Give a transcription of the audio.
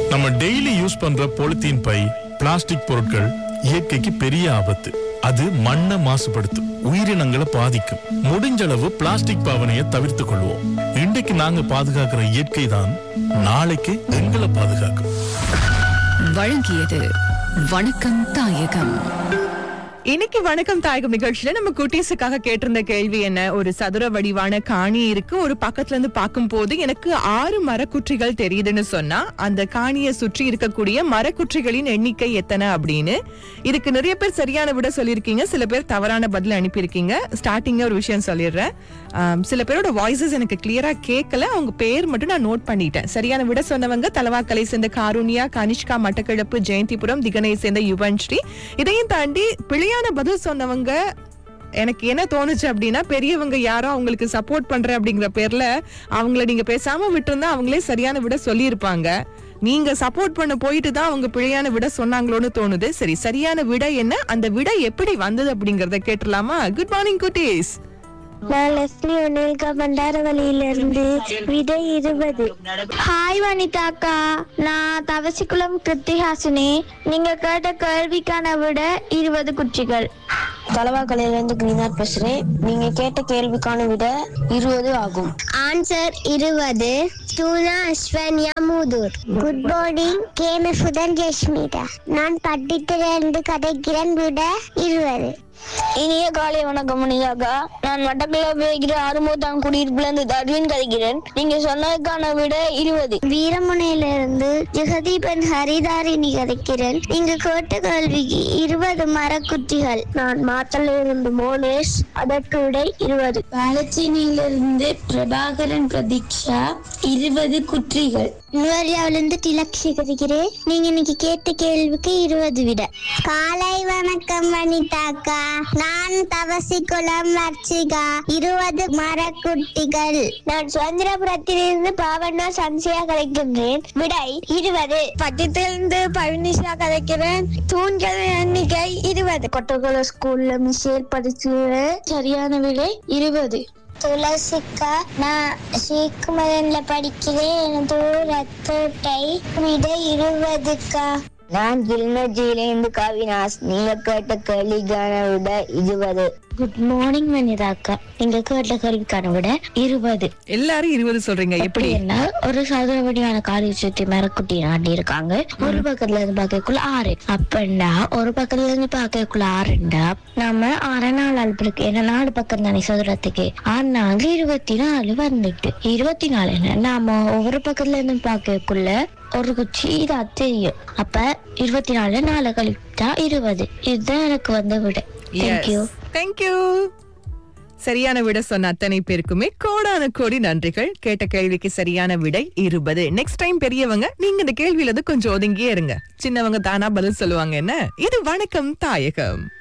நம்ம daily use பண்ற polythene பை பிளாஸ்டிக் பொருட்கள் இயற்கைக்கு பெரிய ஆபத்து அது மண்ணை மாசுபடுத்தும் உயிரினங்களை பாதிக்கும் முடிஞ்ச அளவு பிளாஸ்டிக் பாவனையை தவிர்த்துக் கொள்வோம் இன்றைக்கு நாங்க பாதுகாக்கிற இயற்கை தான் நாளைக்கு எங்களை பாதுகாக்கும் வழங்கியது வணக்கம் தாயகம் இன்னைக்கு வணக்கம் தாயகம் நிகழ்ச்சியில நம்ம குட்டீஸுக்காக கேட்டிருந்த கேள்வி என்ன ஒரு சதுர வடிவான காணி இருக்கு ஒரு பக்கத்துல இருந்து பார்க்கும் போது எனக்கு ஆறு மரக்குற்றிகள் தெரியுதுன்னு சொன்னா அந்த காணியை சுற்றி இருக்கக்கூடிய மரக்குற்றிகளின் எண்ணிக்கை எத்தனை அப்படின்னு இதுக்கு நிறைய பேர் சரியான விட சொல்லியிருக்கீங்க சில பேர் தவறான பதில் அனுப்பியிருக்கீங்க ஸ்டார்டிங்க ஒரு விஷயம் சொல்லிடுறேன் ஆம், சில பேரோட வாய்ஸஸ் எனக்கு கிளியரா கேட்கல அவங்க பேர் மட்டும் நான் நோட் பண்ணிட்டேன் சரியான விட சொன்னவங்க தலவாக்கலை சேர்ந்த காருண்யா கனிஷ்கா மட்டக்கிழப்பு ஜெயந்திபுரம் திகனை சேர்ந்த யுவன்ஸ்ரீ இதையும் தாண்டி பிழையான பதில் சொன்னவங்க எனக்கு என்ன தோணுச்சு அப்படின்னா பெரியவங்க யாரோ அவங்களுக்கு சப்போர்ட் பண்ற அப்படிங்கிற பேர்ல அவங்கள நீங்க பேசாம விட்டுருந்தா அவங்களே சரியான விட சொல்லியிருப்பாங்க நீங்க சப்போர்ட் பண்ண போயிட்டு தான் அவங்க பிழையான விட சொன்னாங்களோன்னு தோணுது சரி சரியான விட என்ன அந்த விட எப்படி வந்தது அப்படிங்கறத கேட்டுலாமா குட் மார்னிங் குட்டீஸ் நான் லெஸ்லி ஒனேல்கா பண்டாரவழியிலிருந்து விதை இருபது ஹாய் வனிதா அக்கா நான் தவசிக்குளம் கிருத்திஹாசினி நீங்க கேட்ட கேள்விக்கான விட இருபது குச்சிகள் தலவாக்கலையிலிருந்து கிரீனாத் பேசுறேன் நீங்க கேட்ட கேள்விக்கான விட இருபது ஆகும் ஆன்சர் இருபது தூனா அஸ்வன்யா மூதூர் குட் மார்னிங் கேம சுதன் ஜெஷ்மிதா நான் பட்டித்திலிருந்து கதைக்கிறேன் விட இருபது இனிய காலை வணக்கம் மணியாக்கா நான் மட்டக்கிழப்பு வைக்கிற ஆறுமுகத்தான் குடியிருப்புல இருந்து தர்வின் கதைக்கிறேன் நீங்க சொன்னதுக்கான விட இருபது வீரமுனையிலிருந்து ஜெகதீபன் ஹரிதாரினி கதைக்கிறேன் இங்கு கேட்ட கேள்விக்கு இருபது மரக்குட்டிகள் நான் மாத்தல இருந்து மோனேஷ் அதற்கு விடை இருபது பாலச்சீனியிலிருந்து பிரபாகரன் பிரதீக்ஷா இருபது குற்றிகள் நுவரியாவிலிருந்து திலக்ஷி கதைக்கிறேன் நீங்க இன்னைக்கு கேட்ட கேள்விக்கு இருபது விட காலை வணக்கம் வனிதாக்கா நான் தவசிக்குளம் வர்ச்சிகா இருபது மரக்குட்டிகள் நான் சுதந்திரபுரத்திலிருந்து பாவண்ணா சன்சியா கதைக்கின்றேன் விடை இருபது பட்டத்திலிருந்து பழனிஷா கதைக்கிறேன் தூண்கள் எண்ணிக்கை இருபது கொட்டகுல ஸ்கூல்ல மிஷேல் படிச்சுறேன் சரியான விடை இருபது துளசிக்கா நான் ஸ்ரீகுமரன்ல படிக்கிறேன் எனது ரத்தோட்டை விட இருபதுக்கா நான் கிளிநொச்சியிலிருந்து காவினாஸ் நீங்க கேட்ட கேள்விக்கான விட இருபது குட் மார்னிங் வனிதாக்கா நீங்க கேட்ட கேள்விக்கான விட இருபது எல்லாரும் இருபது சொல்றீங்க எப்படி என்ன ஒரு சதுரவடியான காலை சுத்தி மரக்குட்டி நாட்டி இருக்காங்க ஒரு பக்கத்துல இருந்து பார்க்கக்குள்ள ஆறு அப்படின்னா ஒரு பக்கத்துல இருந்து பார்க்கக்குள்ள ஆறுண்டா நம்ம ஆறு நாலு அழுப்புக்கு ஏன்னா நாலு பக்கம் தானே சதுரத்துக்கு ஆறு நாலு இருபத்தி நாலு வந்துட்டு இருபத்தி நாலு என்ன நாம ஒவ்வொரு பக்கத்துல இருந்து பார்க்கக்குள்ள ஒரு குச்சி இதா தெரியும் அப்ப இருபத்தி நாலு நாலு கழித்தா இருபது இதுதான் எனக்கு வந்த விட தேங்க்யூ தேங்க்யூ சரியான விட சொன்ன அத்தனை பேருக்குமே கோடான கோடி நன்றிகள் கேட்ட கேள்விக்கு சரியான விடை இருபது நெக்ஸ்ட் டைம் பெரியவங்க நீங்க இந்த கேள்வியில இருந்து கொஞ்சம் ஒதுங்கியே இருங்க சின்னவங்க தானா பதில் சொல்லுவாங்க என்ன இது வணக்கம் தாயகம்